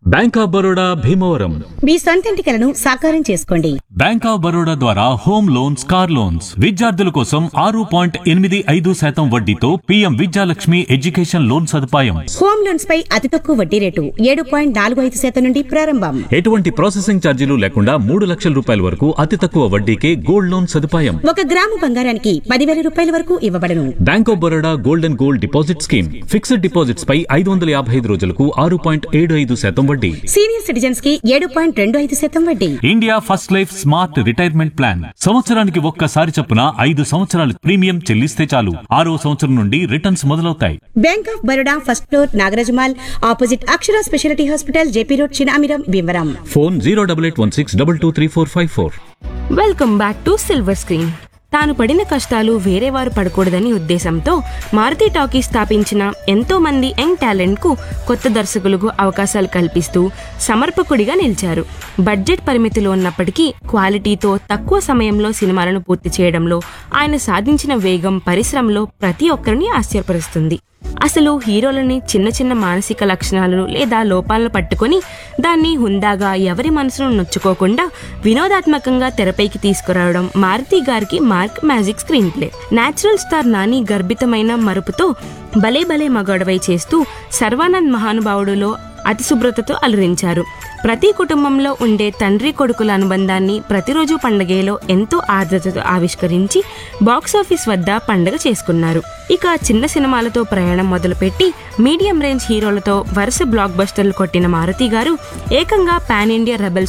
bank of Baroda Bhimavaram మీ సొంతింటి కలను సాకారం చేసుకోండి బ్యాంక్ ఆఫ్ బరోడా ద్వారా హోమ్ లోన్స్ కార్ లోన్స్ విద్యార్థుల కోసం ఆరు పాయింట్ ఎనిమిది ఐదు శాతం వడ్డీతో పీఎం విద్యాలక్ష్మి ఎడ్యుకేషన్ లోన్ సదుపాయం హోమ్ లోన్స్ పై అతి తక్కువ వడ్డీ రేటు ఏడు పాయింట్ నాలుగు ఐదు శాతం నుండి ప్రారంభం ఎటువంటి ప్రాసెసింగ్ ఛార్జీలు లేకుండా మూడు లక్షల రూపాయల వరకు అతి తక్కువ వడ్డీకే గోల్డ్ లోన్ సదుపాయం ఒక గ్రాము బంగారానికి పదివేల రూపాయల వరకు ఇవ్వబడను bank of Baroda gold and gold deposit scheme fixed deposits పై ఐదు వందల యాభై ఐదు రోజులకు ఆరు పాయింట్ ఏడు ఐదు శాతం వడ్డీ సీనియర్ సిటిజన్స్ కి ఏడు పాయింట్ రెండు ఐదు శాతం వడ్డీ India first life smart retirement plan సంవత్సరానికి ఒక్కసారి చొప్పున ఐదు సంవత్సరాలు ప్రీమియం చెల్లిస్తే చాలు ఆరో సంవత్సరం నుండి రిటర్న్స్ మొదలవుతాయి bank of Baroda first floor Nagaraj mall opposite Akshara speciality hospital JP road Chinamiram Bhimavaram phone zero double eight one six double two three four five four welcome back to silver screen తాను పడిన కష్టాలు వేరే వారు పడకూడదని ఉద్దేశంతో మారుతి టాకీస్ స్థాపించిన ఎంతో మంది యంగ్ టాలెంట్ కు కొత్త దర్శకులకు అవకాశాలు కల్పిస్తూ సమర్పకుడిగా నిలిచారు బడ్జెట్ పరిమితిలో ఉన్నప్పటికీ క్వాలిటీతో తక్కువ సమయంలో సినిమాలను పూర్తి చేయడంలో ఆయన సాధించిన వేగం పరిశ్రమలో ప్రతి ఒక్కరిని ఆశ్చర్యపరుస్తుంది అసలు హీరోలని చిన్న చిన్న మానసిక లక్షణాలు లేదా లోపాలను పట్టుకొని దాన్ని హుందాగా ఎవరి మనసును నొచ్చుకోకుండా వినోదాత్మకంగా తెరపైకి తీసుకురావడం మారుతి గారికి mark magic screenplay natural star Nani గర్భితమైన మరుపుతో భలే భలే మగడవై చేస్తూ సర్వానంద్ మహానుభావుడులో అతి శుభ్రతతో అలరించారు ప్రతి కుటుంబంలో ఉండే తండ్రి కొడుకుల అనుబంధాన్ని ప్రతిరోజు పండగలో ఎంతో ఆర్ద్రతతో ఆవిష్కరించి బాక్సాఫీస్ వద్ద పండగ చేసుకున్నారు ఇక చిన్న సినిమాలతో ప్రయాణం మొదలుపెట్టి మీడియం రేంజ్ హీరోలతో వరుస బ్లాక్ బస్టర్లు కొట్టిన మారుతి గారు ఏకంగా పాన్ ఇండియా రెబల్